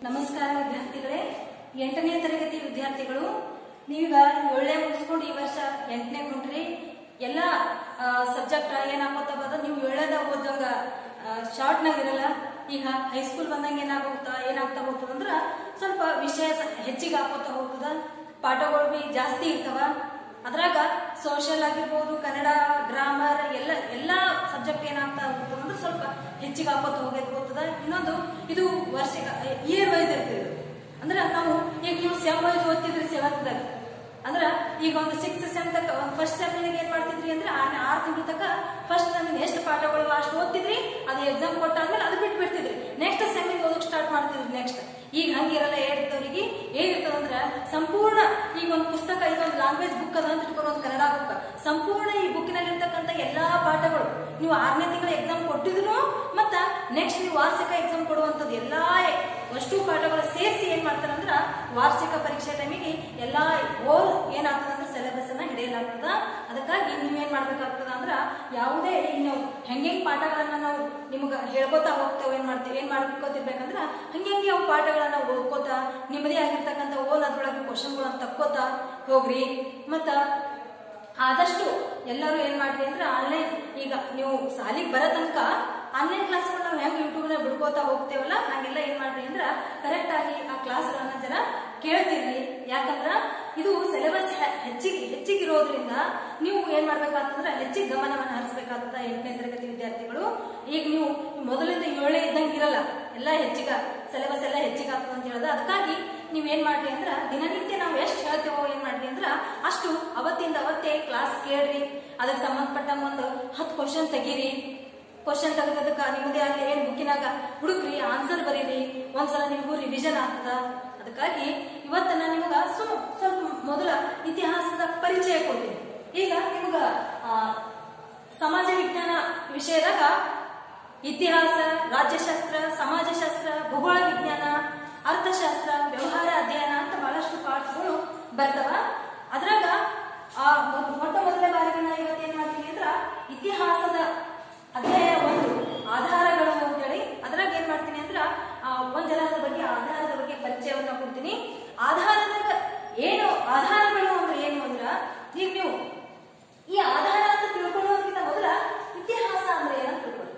ನಮಸ್ಕಾರ ವಿದ್ಯಾರ್ಥಿಗಳೇ ಎಂಟನೇ ತರಗತಿ ವಿದ್ಯಾರ್ಥಿಗಳು ನೀವೀಗ ಏಳನೇ ಮುಗಿಸ್ಕೊಂಡು ಈ ವರ್ಷ ಎಂಟನೇ ಕುಂಟ್ರಿ ಎಲ್ಲ ಸಬ್ಜೆಕ್ಟ್ ಏನಾಗೋತ ಬರೋದು ನೀವು ಏಳನೇದ ಓದಂಗ ಶಾರ್ಟ್ನಾಗ ಇರಲ್ಲ ಈಗ ಹೈಸ್ಕೂಲ್ ಬಂದಂಗೆ ಏನಾಗೋಗ್ತಾ ಏನಾಗ್ತಾ ಹೋಗ್ತದ ಅಂದ್ರ ಸ್ವಲ್ಪ ವಿಷಯ ಸ- ಹೆಚ್ಚಿಗೆ ಹಾಕೋತಾ ಹೋಗ್ತದ ಪಾಠಗಳು ಬಿ ಜಾಸ್ತಿ ಇರ್ತಾವ ಅದ್ರಾಗ ಸೋಷಿಯಲ್ ಆಗಿರ್ಬೋದು ಕನ್ನಡ ಗ್ರಾಮರ್ ಎಲ್ಲ ಎಲ್ಲ ಸಬ್ಜೆಕ್ಟ್ ಏನಾಗ್ತಾ ಹೋಗ್ತದೆ ಅಂದ್ರೆ ಸ್ವಲ್ಪ ಹೆಚ್ಚಿಗೆ ಹಾಕೋತ ಹೋಗೋದು ಹೋಗ್ತದ ಇನ್ನೊಂದು ಇದು ವರ್ಷ ಇಯರ್ ವೈಸ್ ಇರ್ತದೆ ಇದು. ಅಂದ್ರೆ ನಾವು ಈಗ ನೀವು ಸೆಮ್ ವೈಸ್ ಓದ್ತಿದ್ರಿ ಸೆವೆಂತ್ದಾಗ ಅಂದ್ರ ಈಗ ಒಂದು ಸಿಕ್ಸ್ ಸೆಮ್ ತಕ್ಕ ಒಂದು ಫಸ್ಟ್ ಸೆಮ್ ಏನ್ ಮಾಡ್ತಿದ್ರಿ ಅಂದ್ರೆ ಆರು ಆರು ತಿಂಗಳ ತಕ್ಕ ಫಸ್ಟ್ ಸೆಮ್ ಎಷ್ಟು ಪಾಠಗಳು ಅಷ್ಟು ಓದ್ತಿದ್ರಿ ಅದು ಎಕ್ಸಾಮ್ ಕೊಟ್ಟಾದ್ಮೇಲೆ ಅದು ಬಿಟ್ಟು ಬಿಡ್ತಿದ್ರಿ ನೆಕ್ಸ್ಟ್ ಸೆಮ್ ಓದಕ್ ಸ್ಟಾರ್ಟ್ ಮಾಡ್ತಿದ್ರಿ ನೆಕ್ಸ್ಟ್ ಈಗ ಹಂಗಿರಲ್ಲ ಏನಿರ್ತವ್ರಿಗೆ ಏನಿರ್ತದಂದ್ರ ಸಂಪೂರ್ಣ ಈಗ ಒಂದು ಪುಸ್ತಕ ಇದೊಂದು ಲ್ಯಾಂಗ್ವೇಜ್ ಬುಕ್ ಅದ ಅಂತ ಇಟ್ಕೊಂಡು ಒಂದು ಕನ್ನಡ ಬುಕ್ ಸಂಪೂರ್ಣ ಈ ಬುಕ್ಕಿನಲ್ಲಿ ಇರ್ತಕ್ಕಂಥ ಎಲ್ಲಾ ಪಾಠಗಳು ನೀವು ಆರನೇ ತಿಂಗಳ ಎಕ್ಸಾಮ್ ಕೊಟ್ಟಿದ್ರು ಮತ್ತ ನೆಕ್ಸ್ಟ್ ನೀವು ವಾರ್ಷಿಕ ಎಕ್ಸಾಮ್ ಕೊಡುವಂಥದ್ದು ಎಲ್ಲಾ ಅಷ್ಟು ಪಾಠಗಳು ಸೇರಿಸಿ ಏನ್ ಮಾಡ್ತಾರ ಅಂದ್ರ ವಾರ್ಷಿಕ ಪರೀಕ್ಷೆ ಟೈಮಿಗೆ ಎಲ್ಲಾ ಓಲ್ ಏನಾಗ್ತದ ಅಂದ್ರೆ ಸಿಲೆಬಸ್ ಅನ್ನ ಹಿಡಿಯಲಾಗ್ತದ ಅದಕ್ಕಾಗಿ ನೀವೇನ್ ಮಾಡ್ಬೇಕಾಗ್ತದ ಅಂದ್ರ ಯಾವುದೇ ಈಗ ನಾವು ಹೆಂಗೆಂಗ್ ಪಾಠಗಳನ್ನ ನಾವು ನಿಮ್ಗ ಹೇಳ್ಕೊತಾ ಹೋಗ್ತೇವೆ ಏನ್ ಮಾಡ್ತೀವಿ ಏನ್ ಮಾಡ್ಕೋತಿರ್ಬೇಕಂದ್ರ ಹಂಗೆ ಅವು ಪಾಠಗಳನ್ನ ಓದ್ಕೋತಾ ನಿಮ್ಮದೇ ಆಗಿರ್ತಕ್ಕಂಥ ಓಲ್ ಅದ್ರೊಳಗೆ ಕ್ವಶನ್ಗಳನ್ನ ತಕ್ಕೋತಾ ಹೋಗ್ರಿ ಮತ್ತ ಆದಷ್ಟು ಎಲ್ಲರೂ ಏನ್ ಮಾಡ್ರಿ ಅಂದ್ರೆ ಆನ್ಲೈನ್ ಈಗ ನೀವು ಸಾಲಿಗೆ ಬರೋ ತನಕ ಆನ್ಲೈನ್ ಕ್ಲಾಸ್ಗಳು ನಾವು ಹೆಂಗ್ ಯೂಟ್ಯೂಬ್ ನ ಬಿಡ್ಕೋತಾ ಹೋಗ್ತೇವಲ್ಲ ಹಾಗೆಲ್ಲ ಏನ್ ಮಾಡ್ರಿ ಅಂದ್ರ ಕರೆಕ್ಟ್ ಆಗಿ ಆ ಕ್ಲಾಸ್ಗಳನ್ನ ಜರ ಕೇಳ್ತಿರ್ರಿ ಯಾಕಂದ್ರ ಇದು ಸಿಲೆಬಸ್ ಹೆಚ್ಚಿಗೆ ಹೆಚ್ಚಿಗಿರೋದ್ರಿಂದ ನೀವು ಏನ್ ಮಾಡ್ಬೇಕಾಗ್ತಂದ್ರ ಹೆಚ್ಚಿಗೆ ಗಮನವನ್ನ ಹರಿಸ್ಬೇಕಾಗ್ತದ ಎಂಟನೇ ತರಗತಿ ವಿದ್ಯಾರ್ಥಿಗಳು ಈಗ ನೀವು ಮೊದಲಿಂದ ಏಳೇ ಇದ್ದಂಗೆ ಇರಲ್ಲ ಎಲ್ಲ ಹೆಚ್ಚಿಗ ಸಿಲೆಬಸ್ ಎಲ್ಲ ಹೆಚ್ಚಿಗೆ ಆಗ್ತದ ಅಂತ ಹೇಳೋದು ಅದಕ್ಕಾಗಿ ನೀವ್ ಏನ್ ಮಾಡ್ರಿ ಅಂದ್ರ ದಿನನಿತ್ಯ ನಾವು ಎಷ್ಟು ಹೇಳ್ತೇವೋ ಏನ್ ಮಾಡ್ರಿ ಅಂದ್ರ ಅಷ್ಟು ಅವತ್ತಿಂದ ಅವತ್ತೇ ಕ್ಲಾಸ್ ಕೇಳ್ರಿ ಅದಕ್ಕೆ ಸಂಬಂಧಪಟ್ಟಂಗ ಒಂದು ಹತ್ತು ಕ್ವಶನ್ ತೆಗೀರಿ ಕ್ವಶನ್ ತೆಗೆದಕ್ಕ ನಿಮ್ಮದೇ ಅಲ್ಲಿ ಏನ್ ಬುಕ್ಕಿನಾಗ ಹುಡುಕ್ರಿ ಆನ್ಸರ್ ಬರೀರಿ ಒಂದ್ಸಲ ನಿಮಗೂ ರಿವಿಷನ್ ಆಗ್ತದ ಅದಕ್ಕಾಗಿ ಇವತ್ತ ನಾನು ನಿಮಗ ಸುಮ್ ಸ್ವಲ್ಪ ಮೊದಲ ಇತಿಹಾಸದ ಪರಿಚಯ ಕೊಡ್ತೀನಿ ಈಗ ನಿಮಗ ಆ, ಸಮಾಜ ವಿಜ್ಞಾನ ವಿಷಯದಾಗ ಇತಿಹಾಸ ರಾಜ್ಯಶಾಸ್ತ್ರ ಸಮಾಜಶಾಸ್ತ್ರ ಭೂಗೋಳ ವಿಜ್ಞಾನ ಅರ್ಥಶಾಸ್ತ್ರ ವ್ಯವಹಾರ ಅಧ್ಯಯನ ಅಂತ ಬಹಳಷ್ಟು ಪಾಠಗಳು ಬರ್ತವ ಅದ್ರಾಗ ಆ ಮೊದ್- ಮೊಟ್ಟ ಮೊದಲನೇ ಬಾರಿಗೆ ನಾ ಇವತ್ತು ಏನ್ ಮಾಡ್ತೀನಿ ಅಂದ್ರ ಇತಿಹಾಸದ ಅಧ್ಯಾಯ ಒಂದು ಆಧಾರಗಳು ಅಂತೇಳಿ ಅದ್ರಾಗ ಏನ್ ಮಾಡ್ತೀನಿ ಅಂದ್ರ ಆ, ಒಂದ್ ಜನದ ಬಗ್ಗೆ ಆಧಾರದ ಬಗ್ಗೆ ಪರಿಚಯವನ್ನ ಕೊಡ್ತೀನಿ ಆಧಾರದಾಗ ಏನು ಆಧಾರಗಳು ಅಂದ್ರೆ ಏನು ಅಂದ್ರ ಈಗ ನೀವು ಈ ಆಧಾರ ಅಂತ ತಿಳ್ಕೊಳ್ಳೋದಕ್ಕಿಂತ ಮೊದಲ ಇತಿಹಾಸ ಅಂದ್ರೆ ಏನಂತ ತಿಳ್ಕೊಳ್ಳಿ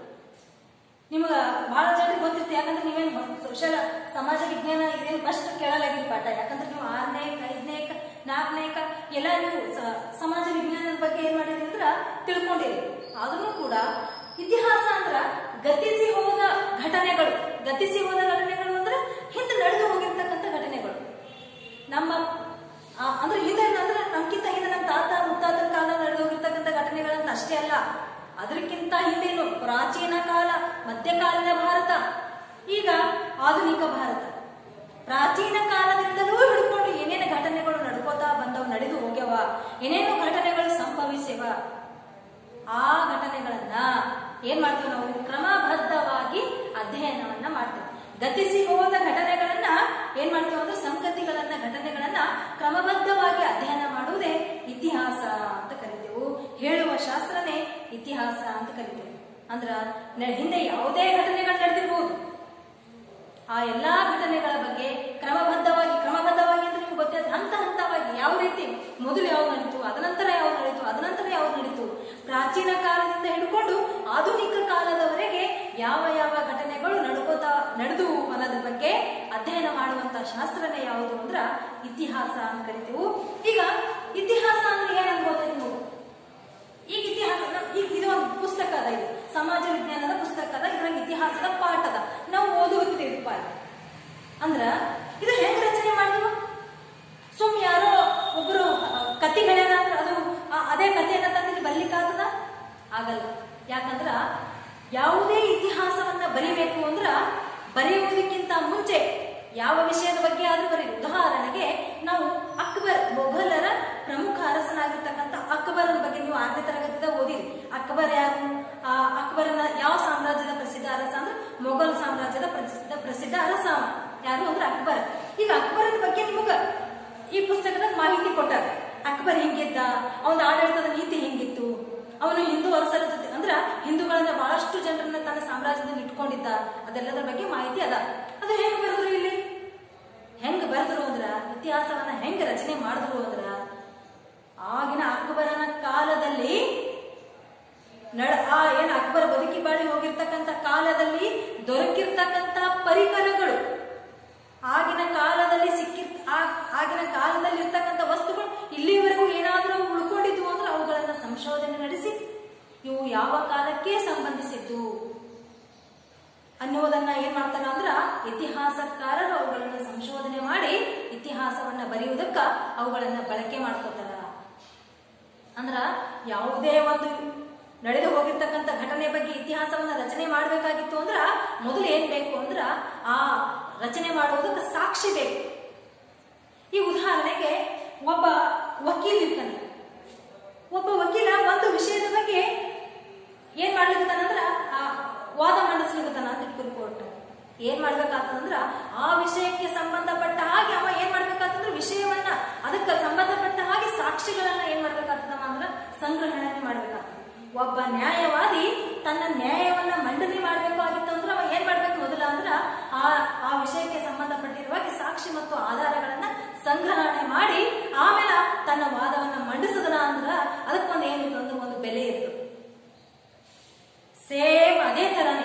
ನಿಮಗ ಬಹಳ ಜನರಿಗೆ ಗೊತ್ತಿರುತ್ತೆ ಯಾಕಂದ್ರೆ ನೀವೇನ್ ಸೋಷಿಯಲ್ ಸಮಾಜ ವಿಜ್ಞಾನ ಇದೇನು ಫಸ್ಟ್ ಕೇಳಲಾಗಿರಿ ಪಾಠ ಯಾಕಂದ್ರೆ ನೀವು ಆರನೇ ಐದನೇ ನಾಲ್ಕನೇ ಎಲ್ಲ ನೀವು ಸ- ಸಮಾಜ ವಿಜ್ಞಾನದ ಬಗ್ಗೆ ಏನ್ ಮಾಡಿರಿ ಅಂದ್ರ ತಿಳ್ಕೊಂಡಿರಿ ಆದ್ರೂ ಕೂಡ ಇತಿಹಾಸ ಅಂದ್ರ ಗತಿಸಿ ಹೋದ ಘಟನೆಗಳು ಗತಿಸಿ ಹೋದ ಘಟನೆಗಳು ಅಂದ್ರೆ ಹಿಂದೆ ನಡೆದು ಹೋಗಿರ್ತಕ್ಕಂಥ ಘಟನೆಗಳು ನಮ್ಮ ಆ, ಅಂದ್ರೆ ಹಿಂದೆ ಅಂದ್ರೆ ನಮ್ಗಿಂತ ಹಿಂದೆ ನಮ್ಮ ತಾತ ಮುತ್ತಾತನ ಕಾಲ ನಡೆದು ಹೋಗಿರ್ತಕ್ಕಂಥ ಘಟನೆಗಳಂತ ಅಷ್ಟೇ ಅಲ್ಲ ಅದಕ್ಕಿಂತ ಹಿಂದೇನು ಪ್ರಾಚೀನ ಕಾಲ ಮಧ್ಯಕಾಲೀನ ಭಾರತ ಈಗ ಆಧುನಿಕ ಭಾರತ ಪ್ರಾಚೀನ ಕಾಲದಿಂದಲೂ ಹಿಡ್ಕೊಂಡು ಏನೇನು ಘಟನೆಗಳು ನಡ್ಕೋತಾ ಬಂದವು ನಡೆದು ಹೋಗ್ಯವ ಏನೇನು ಘಟನೆಗಳು ಸಂಭವಿಸ್ಯವ ಆ ಘಟನೆಗಳನ್ನ ಏನ್ ಮಾಡ್ತೀವಿ ನಾವು ಕ್ರಮಬದ್ಧವಾಗಿ ಅಧ್ಯಯನವನ್ನ ಮಾಡ್ತೀವಿ ಗತಿಸಿ ಹೋದ ಘಟನೆಗಳನ್ನ ಏನ್ ಮಾಡ್ತೀವಿ ಅಂದ್ರೆ ಸಂಗತಿಗಳನ್ನ ಘಟನೆಗಳನ್ನ ಕ್ರಮಬದ್ಧವಾಗಿ ಅಧ್ಯಯನ ಮಾಡುವುದೇ ಇತಿಹಾಸ ಅಂತ ಕರಿತೇವೆ ಹೇಳುವ ಶಾಸ್ತ್ರನೇ ಇತಿಹಾಸ ಅಂತ ಕರಿತೇವೆ ಅಂದ್ರ ನ- ಹಿಂದೆ ಯಾವುದೇ ಘಟನೆಗಳು ನಡೆದಿರ್ಬೋದು ಆ ಎಲ್ಲಾ ಘಟನೆಗಳ ಬಗ್ಗೆ ಕ್ರಮಬದ್ಧವಾಗಿ ಕ್ರಮಬದ್ಧವಾಗಿ ಅಂತ ನಿಮ್ಗೆ ಗೊತ್ತಿದೆ ಹಂತ ಹಂತವಾಗಿ ಯಾವ ರೀತಿ ಮೊದಲು ಯಾವ್ದು ನಡೀತು ಅದನಂತರ ಯಾವ್ದು ನಡೀತು ಅದನಂತರ ಯಾವ್ದು ನಡೀತು ಪ್ರಾಚೀನ ಕಾಲದಿಂದ ಹಿಡ್ಕೊಂಡು ಆಧುನಿಕ ಕಾಲದವರೆಗೆ ಯಾವ ಯಾವ ಘಟನೆಗಳು ನಡ್ಕೋತಾ ನಡೆದು ಅನ್ನೋದ್ರ ಬಗ್ಗೆ ಅಧ್ಯಯನ ಮಾಡುವಂತ ಶಾಸ್ತ್ರನೇ ಯಾವುದು ಅಂದ್ರ ಇತಿಹಾಸ ಅಂತ ಕರಿತೀವಿ ಈಗ ಇತಿಹಾಸ ಅಂದ್ರೆ ಏನನ್ಬೋದು ನೀವು ಈಗ ಇತಿಹಾಸ ಈಗ ಇದು ಒಂದು ಪುಸ್ತಕ ಅದ ಇದು ಸಮಾಜ ವಿಜ್ಞಾನದ ಪುಸ್ತಕ ಅದ ಇದ್ರಾಗ ಇತಿಹಾಸದ ಪಾಠ ಅದ ನಾವು ಓದುತ್ತಿದ್ದೇವೆ ಪಾಠ ಅಂದ್ರ ಇದು ಹೆಂಗ್ ರಚನೆ ಮಾಡಿದ್ವು ಸುಮ್ ಯಾರೋ ಒಬ್ರು ಆ, ಕತಿ ಹೇಳ್ಯಾರ ಅಂದ್ರ ಅದು ಆ, ಅದೇ ಕಥೆಯನ್ನ ತಂದಿಲ್ಲಿ ಬರ್ಲಿಕ್ಕಾಗದ ಆಗಲ್ಲ ಯಾಕಂದ್ರ ಯಾವುದೇ ಇತಿಹಾಸವನ್ನ ಬರಿಬೇಕು ಅಂದ್ರ ಬರೆಯುವುದಕ್ಕಿಂತ ಮುಂಚೆ ಯಾವ ವಿಷಯದ ಬಗ್ಗೆ ಆದ್ರೂ ಬರೀ ಉದಾಹರಣೆಗೆ ನಾವು ಅಕ್ಬರ್ ಮೊಘಲರ ಪ್ರಮುಖ ಅರಸನಾಗಿರ್ತಕ್ಕಂಥ ಅಕ್ಬರನ ಬಗ್ಗೆ ನೀವು ಆರನೇ ತರಗತಿದ ಓದಿರಿ ಅಕ್ಬರ್ ಯಾರು ಆ ಅಕ್ಬರನ ಯಾವ ಸಾಮ್ರಾಜ್ಯದ ಪ್ರಸಿದ್ಧ ಅರಸ ಅಂದ್ರೆ ಮೊಘಲ್ ಸಾಮ್ರಾಜ್ಯದ ಪ್ರಸಿದ್ಧ ಪ್ರಸಿದ್ಧ ಅರಸ ಅವ. ಯಾರು ಅಂದ್ರೆ ಅಕ್ಬರ್ ಈಗ ಅಕ್ಬರನ ಬಗ್ಗೆ ನಿಮಗ ಈ ಪುಸ್ತಕದಾಗ ಮಾಹಿತಿ ಕೊಟ್ಟಾರ ಅಕ್ಬರ್ ಹೆಂಗಿದ್ದ ಅವನ ಆಡಳಿತದ ನೀತಿ ಹೆಂಗಿತ್ತು ಅವನು ಹಿಂದೂ ಅರಸರ ಜೊತೆ ಅಂದ್ರ ಹಿಂದೂಗಳನ್ನ ಬಹಳಷ್ಟು ಜನರನ್ನ ತನ್ನ ಸಾಮ್ರಾಜ್ಯದಲ್ಲಿ ಇಟ್ಕೊಂಡಿದ್ದ ಅದೆಲ್ಲದರ ಬಗ್ಗೆ ಮಾಹಿತಿ ಅದ ಅದು ಹೆಂಗ್ ಬರೆದ್ರು ಇಲ್ಲಿ ಬರೆದ್ರು ಅಂದ್ರ ಇತಿಹಾಸವನ್ನ ಹೆಂಗ್ ರಚನೆ ಮಾಡಿದ್ರು ಅಂದ್ರ ಆಗಿನ ಅಕ್ಬರನ ಕಾಲದಲ್ಲಿ ನಡ ಆ ಏನ್ ಅಕ್ಬರ ಬದುಕಿ ಬಾಳಿ ಹೋಗಿರ್ತಕ್ಕಂಥ ಕಾಲದಲ್ಲಿ ದೊರಕಿರ್ತಕ್ಕಂಥ ಪರಿಕರಗಳು ಆಗಿನ ಕಾಲದಲ್ಲಿ ಸಿಕ್ಕಿರ್ ಆ- ಆಗಿನ ಕಾಲದಲ್ಲಿ ಇರ್ತಕ್ಕಂಥ ವಸ್ತುಗಳು ಇಲ್ಲಿವರೆಗೂ ಏನಾದರೂ ಉಳ್ಕೊಂಡಿದ್ವು ಅಂದ್ರೆ ಅವುಗಳನ್ನ ಸಂಶೋಧನೆ ನಡೆಸಿ ಇವು ಯಾವ ಕಾಲಕ್ಕೆ ಸಂಬಂಧಿಸಿದ್ದು ಅನ್ನುವುದನ್ನ ಏನ್ ಮಾಡ್ತಾನ ಅಂದ್ರ ಇತಿಹಾಸಕಾರರು ಅವುಗಳನ್ನ ಸಂಶೋಧನೆ ಮಾಡಿ ಇತಿಹಾಸವನ್ನ ಬರೆಯುವುದಕ್ಕ ಅವುಗಳನ್ನ ಬಳಕೆ ಮಾಡ್ಕೋತಾರ ಅಂದ್ರ ಯಾವುದೇ ಒಂದು ನಡೆದು ಹೋಗಿರ್ತಕ್ಕಂಥ ಘಟನೆ ಬಗ್ಗೆ ಇತಿಹಾಸವನ್ನ ರಚನೆ ಮಾಡಬೇಕಾಗಿತ್ತು ಅಂದ್ರ ಮೊದಲು ಏನ್ ಬೇಕು ಅಂದ್ರ ಆ ರಚನೆ ಮಾಡುವುದಕ್ಕೆ ಸಾಕ್ಷಿ ಬೇಕು ಈ ಉದಾಹರಣೆಗೆ ಒಬ್ಬ ವಕೀಲ್ ಇರ್ತಾನೆ ಒಬ್ಬ ವಕೀಲ ಒಂದು ವಿಷಯದ ಬಗ್ಗೆ ಏನ್ ಮಾಡ್ಲಿಕ್ಕತ್ತಾನಂದ್ರ ಆ ವಾದ ಮಂಡಿಸ್ಲಿಕ್ಕತ್ತಾನ ಅಂತ ಇಟ್ಕೊರಿ ಕೋರ್ಟ್ ಏನ್ ಮಾಡ್ಬೇಕಾಗ್ತದಂದ್ರ ಆ ವಿಷಯಕ್ಕೆ ಸಂಬಂಧಪಟ್ಟ ಹಾಗೆ ಅವ ಏನ್ ಮಾಡ್ಬೇಕಾಗ್ತಂದ್ರ ವಿಷಯವನ್ನ ಅದಕ್ಕೆ ಸಂಬಂಧಪಟ್ಟ ಹಾಗೆ ಸಾಕ್ಷಿಗಳನ್ನ ಏನ್ ಮಾಡ್ಬೇಕಾಗ್ತದವ ಅಂದ್ರ ಸಂಗ್ರಹಣೆ ಮಾಡ್ಬೇಕಾಗ್ತದೆ ಒಬ್ಬ ನ್ಯಾಯವಾದಿ ತನ್ನ ನ್ಯಾಯವನ್ನ ಮಂಡನೆ ಮಾಡ್ಬೇಕಾಗಿತ್ತು ಅಂದ್ರೆ ಅವ ಏನ್ ಮಾಡ್ಬೇಕು ಮೊದಲ ಅಂದ್ರ ಆ ಆ ವಿಷಯಕ್ಕೆ ಸಂಬಂಧಪಟ್ಟಿರುವ ಹಾಗೆ ಸಾಕ್ಷಿ ಮತ್ತು ಆಧಾರಗಳನ್ನ ಸಂಗ್ರಹಣೆ ಮಾಡಿ ಆಮೇಲೆ ತನ್ನ ವಾದವನ್ನ ಮಂಡಿಸಿದನ ಅಂದ್ರ ಅದಕ್ಕೊಂದು ಏನಿತ್ತು ಅಂದ್ರೆ ಒಂದು ಬೆಲೆ ಇತ್ತು ಸೇಮ್ ಅದೇ ತರನೇ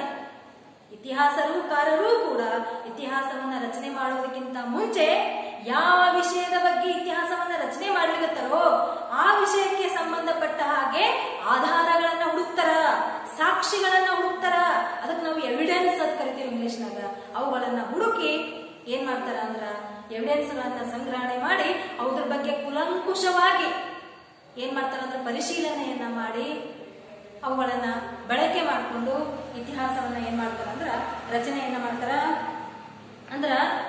ಇತಿಹಾಸಕಾರರು ಕೂಡ ಇತಿಹಾಸವನ್ನ ರಚನೆ ಮಾಡುವುದಕ್ಕಿಂತ ಮುಂಚೆ ಯಾವ ವಿಷಯದ ಬಗ್ಗೆ ಇತಿಹಾಸವನ್ನ ರಚನೆ ಮಾಡ್ಲಿಕತ್ತಾರೋ ಆ ವಿಷಯಕ್ಕೆ ಸಂಬಂಧಪಟ್ಟ ಹಾಗೆ ಆಧಾರಗಳನ್ನ ಹುಡುಕ್ತಾರ ಸಾಕ್ಷಿಗಳನ್ನ ಹುಡುಕ್ತಾರ ಅದಕ್ಕೆ ನಾವು ಎವಿಡೆನ್ಸ್ ಅಂತ ಕರಿತೀವಿ ಇಂಗ್ಲಿಷ್ನಾಗ ಅವುಗಳನ್ನ ಹುಡುಕಿ ಏನ್ ಮಾಡ್ತಾರ ಅಂದ್ರ ಎವಿಡೆನ್ಸ್ ಗಳನ್ನ ಸಂಗ್ರಹಣೆ ಮಾಡಿ ಅದ್ರ ಬಗ್ಗೆ ಕುಲಂಕುಷವಾಗಿ ಏನ್ ಮಾಡ್ತಾರ ಅಂದ್ರೆ ಪರಿಶೀಲನೆಯನ್ನ ಮಾಡಿ ಅವುಗಳನ್ನ ಬಳಕೆ ಮಾಡಿಕೊಂಡು ಇತಿಹಾಸವನ್ನ ಏನ್ ಮಾಡ್ತಾರ ಅಂದ್ರ ರಚನೆಯನ್ನ ಮಾಡ್ತಾರ ಅಂದ್ರ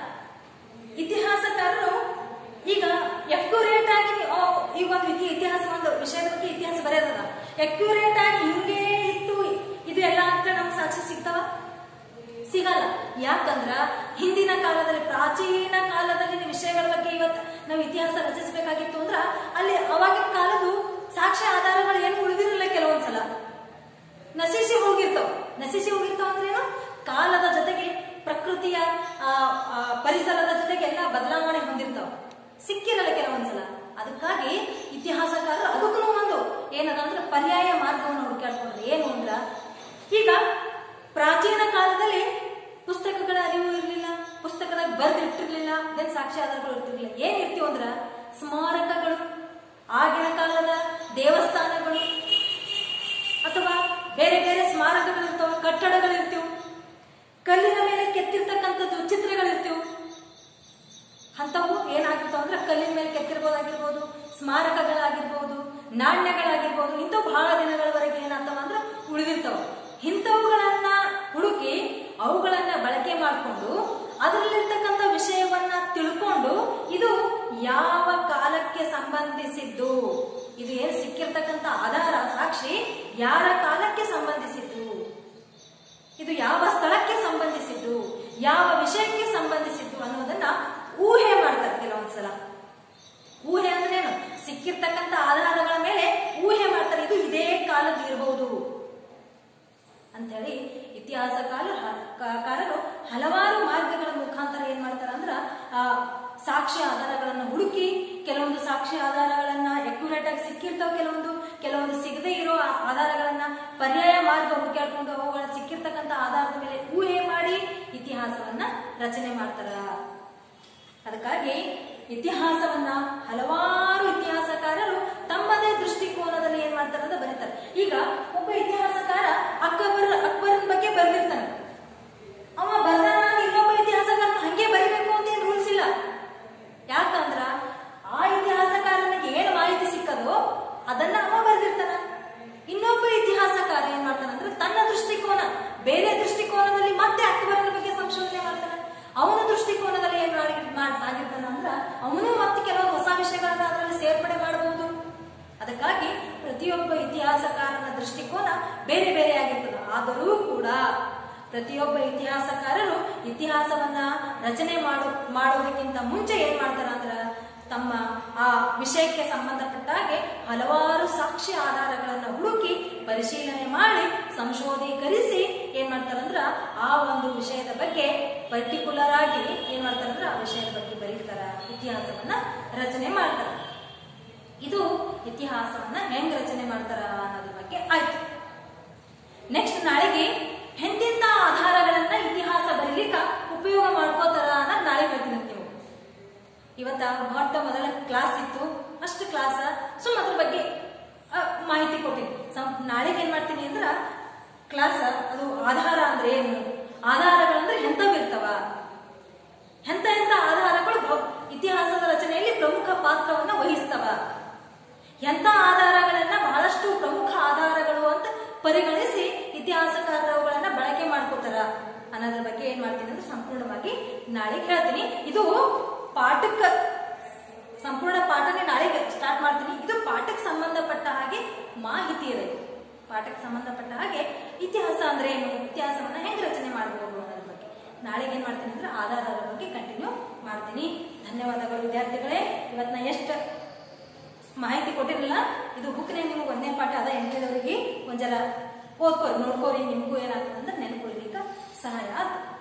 ಇತಿಹಾಸಕಾರರು ಈಗ ಅಕ್ಯುರೇಟ್ ಆಗಿ ಆ, ಈಗ ಒಂದು ಇತಿ- ಇತಿಹಾಸ ಒಂದು ವಿಷಯದ ಬಗ್ಗೆ ಇತಿಹಾಸ ಬರೆಯೋದದ ಅಕ್ಯುರೇಟ್ ಆಗಿ ಹಿಂಗೆ ಇತ್ತು ಇದು ಎಲ್ಲ ಅಂತ ನಮ್ಗೆ ಸಾಕ್ಷಿ ಸಿಗ್ತಾವ ಸಿಗಲ್ಲ ಯಾಕಂದ್ರ ಹಿಂದಿನ ಕಾಲದಲ್ಲಿ ಪ್ರಾಚೀನ ಕಾಲದಲ್ಲಿನ ವಿಷಯಗಳ ಬಗ್ಗೆ ಇವತ್ತು ನಾವು ಇತಿಹಾಸ ರಚಿಸಬೇಕಾಗಿತ್ತು ಅಂದ್ರ ಅಲ್ಲಿ ಅವಾಗಿನ ಕಾಲದ್ದು ಸಾಕ್ಷ್ಯ ಆಧಾರಗಳು ಏನು ಉಳಿದಿರಲಿಲ್ಲ ಕೆಲವೊಂದ್ಸಲ ನಶಿಸಿ ಹೋಗಿರ್ತಾವ ನಶಿಸಿ ಹೋಗಿರ್ತಾವ ಅಂದ್ರೆ ಏನು ಕಾಲದ ಜೊತೆಗೆ ಪ್ರಕೃತಿಯ ಆ, ಆ, ಪರಿಸರದ ಜೊತೆಗೆ ಎಲ್ಲ ಬದಲಾವಣೆ ಹೊಂದಿರ್ತಾವ ಸಿಕ್ಕಿರಲ್ಲ ಕೆಲವೊಂದ್ಸಲ ಅದಕ್ಕಾಗಿ ಇತಿಹಾಸಕಾರರು ಅದಕ್ಕೂ ಒಂದು ಏನದ ಅಂದ್ರೆ ಪರ್ಯಾಯ ಮಾರ್ಗವನ್ನು ಹುಡುಕಾಡ್ಕೊಂಡ್ರೆ ಏನು ಅಂದ್ರ ಈಗ ಪ್ರಾಚೀನ ಕಾಲದಲ್ಲಿ ಪುಸ್ತಕಗಳ ಅರಿವು ಇರಲಿಲ್ಲ ಪುಸ್ತಕದಾಗ ಬರ್ದಿಟ್ಟಿರ್ಲಿಲ್ಲ ಅದೇನ್ ಸಾಕ್ಷಿ ಆಧಾರಗಳು ಇರ್ತಿರ್ಲಿಲ್ಲ ಏನ್ ಇರ್ತೀವ ಅಂದ್ರ ಸ್ಮಾರಕಗಳು ಆಗಿನ ಕಾಲದ ದೇವಸ್ಥಾನಗಳು ಅಥವಾ ಬೇರೆ ಬೇರೆ ಸ್ಮಾರಕಗಳಿರ್ತಾವ ಕಟ್ಟಡಗಳಿರ್ತೀವ್ ಕಲ್ಲಿನ ಮೇಲೆ ಕೆತ್ತಿರ್ತಕ್ಕಂಥದ್ದು ಚಿತ್ರಗಳಿರ್ತೀವ್ ಅಂಥವು ಏನಾಗಿರ್ತಾವ ಅಂದ್ರೆ ಕಲ್ಲಿನ ಮೇಲೆ ಕೆತ್ತಿರ್ಬೋದಾಗಿರ್ಬೋದು ಸ್ಮಾರಕಗಳಾಗಿರ್ಬೋದು ನಾಣ್ಯಗಳಾಗಿರ್ಬೋದು ಇಂಥವು ಬಹಳ ದಿನಗಳವರೆಗೆ ಏನಾಗ್ತಾವ ಅಂದ್ರೆ ಉಳಿದಿರ್ತಾವ ಇಂಥವುಗಳನ್ನ ಹುಡುಕಿ ಅವುಗಳನ್ನ ಬಳಕೆ ಮಾಡಿಕೊಂಡು ಅದರಲ್ಲಿರ್ತಕ್ಕಂಥ ವಿಷಯವನ್ನ ತಿಳ್ಕೊಂಡು ಇದು ಯಾವ ಕಾಲಕ್ಕೆ ಸಂಬಂಧಿಸಿದ್ದು ಇದು ಏನು ಸಿಕ್ಕಿರ್ತಕ್ಕಂಥ ಆಧಾರ ಸಾಕ್ಷಿ ಯಾರ ಕಾಲಕ್ಕೆ ಸಂಬಂಧಿಸಿದ್ದು ಇದು ಯಾವ ಸ್ಥಳಕ್ಕೆ ಸಂಬಂಧಿಸಿದ್ದು ಯಾವ ವಿಷಯಕ್ಕೆ ಸಂಬಂಧಿಸಿದ್ದು ಅನ್ನೋದನ್ನ ಊಹೆ ಮಾಡ್ತಾರೆ ಕೆಲವೊಂದ್ಸಲ ಊಹೆ ಅಂದ್ರೆ ಏನು ಸಿಕ್ಕಿರ್ತಕ್ಕಂಥ ಆಧಾರಗಳ ಮೇಲೆ ಊಹೆ ಮಾಡ್ತಾರೆ ಇದು ಇದೇ ಕಾಲದ ಇರಬಹುದು ಅಂತೇಳಿ ಇತಿಹಾಸಕಾಲ ಕಾರರು ಹಲವಾರು ಮಾರ್ಗಗಳ ಮುಖಾಂತರ ಏನ್ ಮಾಡ್ತಾರ ಅಂದ್ರ ಆ ಸಾಕ್ಷ್ಯ ಆಧಾರಗಳನ್ನ ಹುಡುಕಿ ಕೆಲವೊಂದು ಸಾಕ್ಷ್ಯ ಆಧಾರಗಳನ್ನ ಅಕ್ಯುರೇಟ್ ಆಗಿ ಸಿಕ್ಕಿರ್ತಾವ ಕೆಲವೊಂದು ಕೆಲವೊಂದು ಸಿಗದೆ ಇರೋ ಆ ಆಧಾರಗಳನ್ನ ಪರ್ಯಾಯ ಮಾರ್ಗ ಹುಡುಕಾಡ್ಕೊಂಡು ಅವುಗಳ ಸಿಕ್ಕಿರ್ತಕ್ಕಂಥ ಆಧಾರದ ಮೇಲೆ ಊಹೆ ಮಾಡಿ ಇತಿಹಾಸವನ್ನ ರಚನೆ ಮಾಡ್ತಾರ ಅದಕ್ಕಾಗಿ ಇತಿಹಾಸವನ್ನ ಹಲವಾರು ಇತಿಹಾಸಕಾರರು ತಮ್ಮದೇ ದೃಷ್ಟಿಕೋನದಲ್ಲಿ ಏನ್ ಮಾಡ್ತಾರೆ ಅಂತ ಬರೀತಾರೆ ಈಗ ಒಬ್ಬ ಇತಿಹಾಸಕಾರ ಅಕ್ಬರ್ ಅಕ್ಬರನ್ ಬಗ್ಗೆ ಬರೆದಿರ್ತಾನೆ ಅವ ಬರ್ದಾನ ಇನ್ನೊಬ್ಬ ಇತಿಹಾಸಕಾರನ ಹಂಗೆ ಬರಿಬೇಕು ಅಂತ ಏನ್ ರೂಲ್ಸ್ ಇಲ್ಲ ಯಾಕಂದ್ರ ಆ ಇತಿಹಾಸಕಾರನಿಗೆ ಏನು ಮಾಹಿತಿ ಸಿಕ್ಕದೋ ಅದನ್ನ ಅವ ಬರೆದಿರ್ತಾನ ಇನ್ನೊಬ್ಬ ಇತಿಹಾಸಕಾರ ಏನ್ ಮಾಡ್ತಾನ ಅಂದ್ರೆ ತನ್ನ ದೃಷ್ಟಿಕೋನ ಬೇರೆ ದೃಷ್ಟಿಕೋನದಲ್ಲಿ ಮತ್ತೆ ಅಕ್ಬರನ ಬಗ್ಗೆ ಸಂಶೋಧನೆ ಮಾಡ್ತಾನ ಅವನ ದೃಷ್ಟಿಕೋನದಲ್ಲಿ ಏನ್ ಮಾಡಿ ಮಾಡ್- ಆಗಿರ್ತಾನ ಅಂದ್ರ ಅವನು ಮತ್ತೆ ಕೆಲವೊಂದು ಹೊಸ ವಿಷಯಗಳನ್ನ ಅದರಲ್ಲಿ ಸೇರ್ಪಡೆ ಮಾಡಬಹುದು ಅದಕ್ಕಾಗಿ ಪ್ರತಿಯೊಬ್ಬ ಇತಿಹಾಸಕಾರನ ದೃಷ್ಟಿಕೋನ ಬೇರೆ ಬೇರೆ ಆಗಿರ್ತದೆ ಆದರೂ ಕೂಡ ಪ್ರತಿಯೊಬ್ಬ ಇತಿಹಾಸಕಾರರು ಇತಿಹಾಸವನ್ನ ರಚನೆ ಮಾಡು ಮಾಡುವುದಕ್ಕಿಂತ ಮುಂಚೆ ಏನ್ ಮಾಡ್ತಾರ ಅಂದ್ರ ತಮ್ಮ ಆ ವಿಷಯಕ್ಕೆ ಸಂಬಂಧಪಟ್ಟ ಹಾಗೆ ಹಲವಾರು ಸಾಕ್ಷಿ ಆಧಾರಗಳನ್ನ ಹುಡುಕಿ ಪರಿಶೀಲನೆ ಮಾಡಿ ಸಂಶೋಧೀಕರಿಸಿ ಏನ್ ಮಾಡ್ತಾರಂದ್ರ ಆ ಒಂದು ವಿಷಯದ ಬಗ್ಗೆ ಪರ್ಟಿಕ್ಯುಲರ್ ಆಗಿ ಏನ್ ಮಾಡ್ತಾರ ಅಂದ್ರೆ ಆ ವಿಷಯದ ಬಗ್ಗೆ ಬರೀತಾರ ಇತಿಹಾಸವನ್ನ ರಚನೆ ಮಾಡ್ತಾರ ಇದು ಇತಿಹಾಸವನ್ನ ಹೆಂಗ್ ರಚನೆ ಮಾಡ್ತಾರ ಅನ್ನೋದ್ರ ಬಗ್ಗೆ ಆಯ್ತು ನೆಕ್ಸ್ಟ್ ನಾಳೆಗೆ ಎಂತೆಂತ ಆಧಾರಗಳನ್ನ ಇತಿಹಾಸ ಬರೀಲಿಕ್ಕ ಉಪಯೋಗ ಮಾಡ್ಕೋತಾರ ಅನ್ನೋದು ನಾಳೆ ಹೇಳ್ತೀನಿ ನೀವು ಇವತ್ತ ಮೊಟ್ಟ ಮೊದಲ ಕ್ಲಾಸ್ ಇತ್ತು ಅಷ್ಟು ಕ್ಲಾಸ್ ಸುಮ್ಮ ಅದ್ರ ಬಗ್ಗೆ ಆ, ಮಾಹಿತಿ ಕೊಟ್ಟಿನಿ ಸಂ- ನಾಳೆಗೆ ಏನ್ ಮಾಡ್ತೀನಿ ಅಂದ್ರ ಕ್ಲಾಸ್ ಅದು ಆಧಾರ ಅಂದ್ರೆ ಏನು ಆಧಾರಗಳಂದ್ರೆ ಎಂತವ್ ಇರ್ತಾವ ಎಂತ ಎಂತ ಆಧಾರಗಳು ಭ- ಇತಿಹಾಸದ ರಚನೆಯಲ್ಲಿ ಪ್ರಮುಖ ಪಾತ್ರವನ್ನ ವಹಿಸ್ತವ ಎಂತ ಆಧಾರಗಳನ್ನ ಬಹಳಷ್ಟು ಪ್ರಮುಖ ಆಧಾರಗಳು ಅಂತ ಪರಿಗಣಿಸಿ ಇತಿಹಾಸಕಾರರು ಅವುಗಳನ್ನ ಬಳಕೆ ಮಾಡ್ಕೋತಾರ ಅನ್ನೋದ್ರ ಬಗ್ಗೆ ಏನ್ ಮಾಡ್ತೀನಿ ಅಂದ್ರೆ ಸಂಪೂರ್ಣವಾಗಿ ನಾಳೆ ಹೇಳ್ತೀನಿ ಇದು ಪಾಠಕ್ಕೆ ಸಂಪೂರ್ಣ ಪಾಠನೇ ನಾಳೆಗೆ ಸ್ಟಾರ್ಟ್ ಮಾಡ್ತೀನಿ ಇದು ಪಾಠಕ್ಕೆ ಸಂಬಂಧಪಟ್ಟ ಹಾಗೆ ಮಾಹಿತಿ ಇದೆ ಪಾಠಕ್ಕೆ ಸಂಬಂಧಪಟ್ಟ ಹಾಗೆ ಇತಿಹಾಸ ಅಂದ್ರೆ ಏನು ಇತಿಹಾಸವನ್ನ ಹೆಂಗ್ ರಚನೆ ಮಾಡಬಹುದು ಅನ್ನೋದ್ರ ಬಗ್ಗೆ ನಾಳೆಗೆ ಏನ್ ಮಾಡ್ತೀನಿ ಅಂದ್ರೆ ಆಧಾರದ ಬಗ್ಗೆ ಕಂಟಿನ್ಯೂ ಮಾಡ್ತೀನಿ ಧನ್ಯವಾದಗಳು ವಿದ್ಯಾರ್ಥಿಗಳೇ ಇವತ್ತು ನಾ ಎಷ್ಟು ಮಾಹಿತಿ ಕೊಟ್ಟಿರಲಿಲ್ಲ ಇದು ಬುಕ್ನೇ ನಿಮಗೆ ಒಂದೇ ಪಾಠ ಅದ ಎಂಟನೇದವರಿಗೆ ಒಂದ್ ಜರ ಓದ್ಕೋರಿ ನೋಡ್ಕೋರಿ ನಿಮಗೂ ಏನಾಗ್ತದೆ ಅಂದ್ರೆ ನೆನ್ಕೊಳ್ಳಿಕ್ಕೆ ಸಹಾಯ ಆಗ್ತದೆ